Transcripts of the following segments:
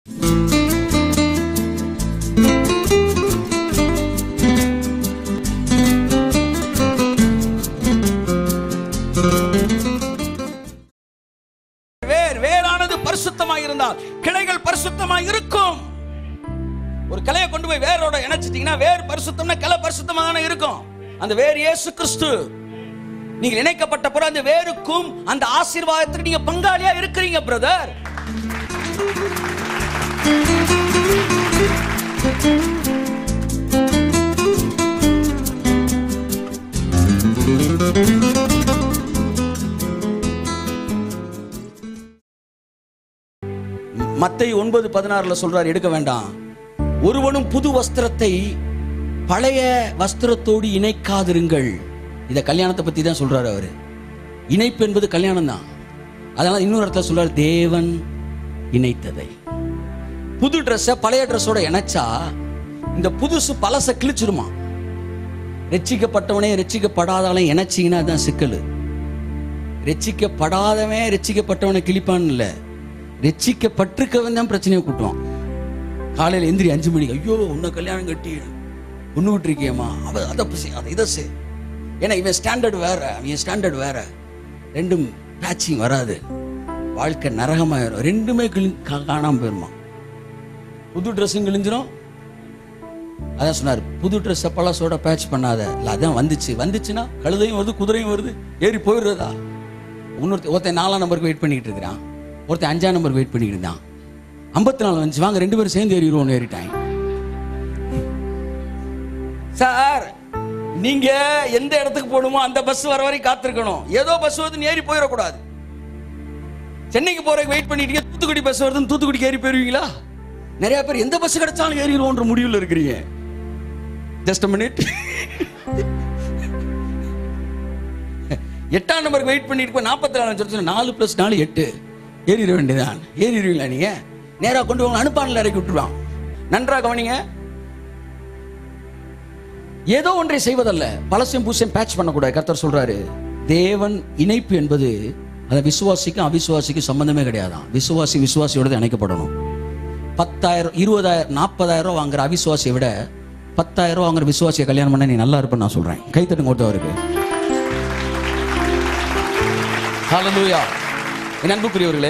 வேர் வேரானது பரிசுத்தமாய் இருந்தால் கிளைகள் பரிசுத்தமாய் இருக்கும் ஒரு கிளையை கொண்டு போய் வேரோட இணைச்சிட்டீங்கன்னா வேர் பரிசுத்தம்னா கிளை பரிசுத்தமான இருக்கும் அந்த வேர் இயேசு கிறிஸ்து நீங்கள் இணைக்கப்பட்ட பிறகு அந்த வேருக்கும் அந்த ஆசீர்வாதத்துக்கு நீங்க பங்காளியா இருக்கிறீங்க பிரதர் மத்தை ஒன்பது பதினாறுல சொல்றாரு எடுக்க வேண்டாம் ஒருவனும் புது வஸ்திரத்தை பழைய வஸ்திரத்தோடு இணைக்காதிருங்கள் இத கல்யாணத்தை பத்தி தான் சொல்றாரு அவரு இணைப்பு என்பது கல்யாணம் தான் அதனால இன்னொரு இடத்துல சொல்றாரு தேவன் இணைத்ததை புது ட்ரெஸ்ஸை பழைய ட்ரெஸ்ஸோட இணைச்சா இந்த புதுசு பழச கிழிச்சிருமா ரட்சிக்கப்பட்டவனே ரட்சிக்கப்படாதவனை இணைச்சிங்கன்னா தான் சிக்கல் ரட்சிக்கப்படாதவன் ரட்சிக்கப்பட்டவனை கிழிப்பான்னு இல்லை ரட்சிக்கப்பட்டிருக்கவன் தான் பிரச்சனையை கூட்டுவான் காலையில் எந்திரி அஞ்சு மணிக்கு ஐயோ உன்னை கல்யாணம் கட்டி பொண்ணு விட்டுருக்கியம்மா அவ அதை செய், அதை இதை செய் ஏன்னா இவன் ஸ்டாண்டர்ட் வேற இவன் ஸ்டாண்டர்ட் வேற ரெண்டும் பேட்சிங் வராது வாழ்க்கை நரகமாயிரும் ரெண்டுமே கிளி கா- காணாம போயிருமா புது ட்ரெஸ்ஸும் கிழிஞ்சிரும் அதான் சொன்னார் புது ட்ரெஸ்ஸை பழசோட பேட்ச் பண்ணாத இல்லை அதான் வந்துச்சு வந்துச்சுன்னா கழுதையும் வருது குதிரையும் வருது ஏறி போயிடுறதா இன்னொருத்த ஒருத்தன் நாலாம் நம்பருக்கு வெயிட் பண்ணிக்கிட்டு இருக்கிறான் ஒருத்தன் அஞ்சாம் நம்பருக்கு வெயிட் பண்ணிக்கிட்டு இருந்தான் ஐம்பத்தி நாலு வந்துச்சு வாங்க ரெண்டு பேரும் சேர்ந்து ஏறிடுவோம் ஏறிட்டாங்க சார் நீங்க எந்த இடத்துக்கு போகணுமோ அந்த பஸ் வர வரைக்கும் காத்திருக்கணும் ஏதோ பஸ் வருதுன்னு ஏறி போயிடக்கூடாது சென்னைக்கு போறதுக்கு வெயிட் பண்ணிட்டீங்க தூத்துக்குடி பஸ் வருதுன்னு தூத்துக்குடிக்கு ஏறி போயிருவீங்களா நிறைய பேர் எந்த பஸ் கிடைச்சாலும் ஏறிடுவோன்ற முடிவில் இருக்கிறீங்க ஜஸ்ட் மினிட் எட்டாம் நம்பருக்கு வெயிட் பண்ணிட்டு போய் நாற்பத்தி நாலு சொல்லி நாலு பிளஸ் நாலு எட்டு ஏறிட வேண்டியதான் ஏறிடுவீங்களா நீங்க நேரா கொண்டு வாங்க அனுப்பானில் இறக்கி விட்டுருவான் நன்றாக கவனிங்க ஏதோ ஒன்றை செய்வதல்ல பழசையும் பூசையும் பேட்ச் பண்ணக்கூடாது கர்த்தர் சொல்றாரு தேவன் இணைப்பு என்பது அதை விசுவாசிக்கும் அவிசுவாசிக்கும் சம்பந்தமே கிடையாதான் விசுவாசி விசுவாசியோட தான் இணைக்கப்படணும் பத்தாயிரம் இருபதாயிரம் நாற்பதாயிரம் ரூபா வாங்குற அவிசுவாசியை விட பத்தாயிரம் ரூபா வாங்குற விசுவாசியை கல்யாணம் பண்ண நீ நல்லா இருப்பேன்னு நான் சொல்றேன் கைத்தட்டுங்க ஒருத்தவருக்கு ஹalleluya என் அன்புக்குரியவர்களே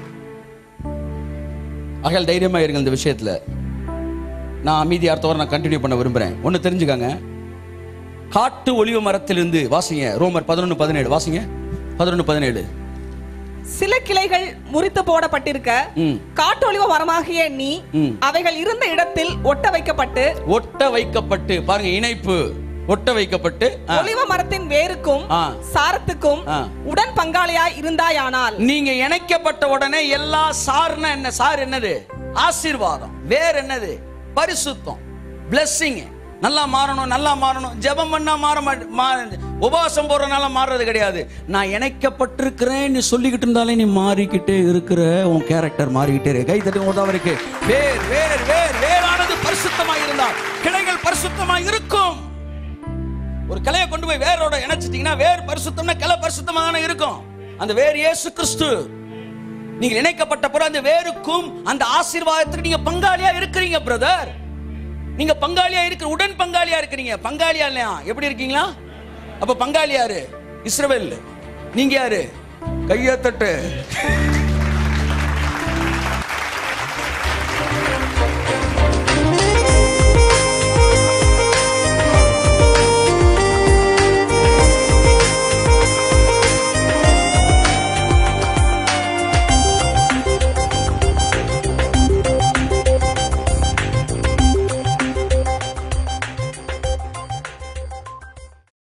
அகல் தைரியமா இருங்க இந்த விஷயத்துல நான் அமைதி அர்த்தவரை நான் கண்டினியூ பண்ண விரும்புறேன் ஒன்னு தெரிஞ்சுக்கங்க காட்டு ஒளிவ மரத்திலிருந்து வாசிங்க ரோமர் பதினொன்று பதினேழு வாசிங்க பதினொன்று பதினேழு சில கிளைகள் முறித்து போடப்பட்டிருக்க ம் காட்டொளிவ மரமாகிய நீ ம். அவைகள் இருந்த இடத்தில் ஒட்ட வைக்கப்பட்டு ஒட்ட வைக்கப்பட்டு பாருங்க இணைப்பு ஒட்ட வைக்கப்பட்டு ஆ, ஒளிவ மரத்தின் வேருக்கும் ஆ. சாரத்துக்கும் ஆ. உடன் பங்காளியாய் இருந்தாயானால் நீங்க இணைக்கப்பட்ட உடனே எல்லா சார்னா என்ன சார் என்னது ஆசீர்வாதம் வேற என்னது பரிசுத்தம் blessing நல்லா மாறணும் நல்லா மாறணும் ஜெபம் பண்ணா மாற மாட்ட மா- உபவாசம் போறதுனால மாறுறது கிடையாது நான் இணைக்கப்பட்டிருக்கிறேன்னு சொல்லிக்கிட்டு இருந்தாலே நீ மாறிக்கிட்டே இருக்கிற உன் கேரக்டர் மாறிக்கிட்டே இருக்கு கை தட்டு உதவருக்கு வேர் வேர் வேர் வேறானது பரிசுத்தமா இருந்தால் கிளைகள் பரிசுத்தமா இருக்கும் ஒரு கிளையை கொண்டு போய் வேரோட இணைச்சிட்டீங்கன்னா வேர் பரிசுத்தம்னா கிளை பரிசுத்தமான இருக்கும் அந்த வேர் இயேசு கிறிஸ்து நீங்கள் இணைக்கப்பட்ட பிறகு அந்த வேருக்கும் அந்த ஆசீர்வாதத்துக்கு நீங்க பங்காளியா இருக்கிறீங்க பிரதர் நீங்க பங்காளியா இருக்கிற உடன் பங்காளியா இருக்கிறீங்க பங்காளியா இல்லையா எப்படி இருக்கீங்களா அப்ப பங்காளி யாரு இஸ்ரவேல் நீங்க யாரு கையை தட்டு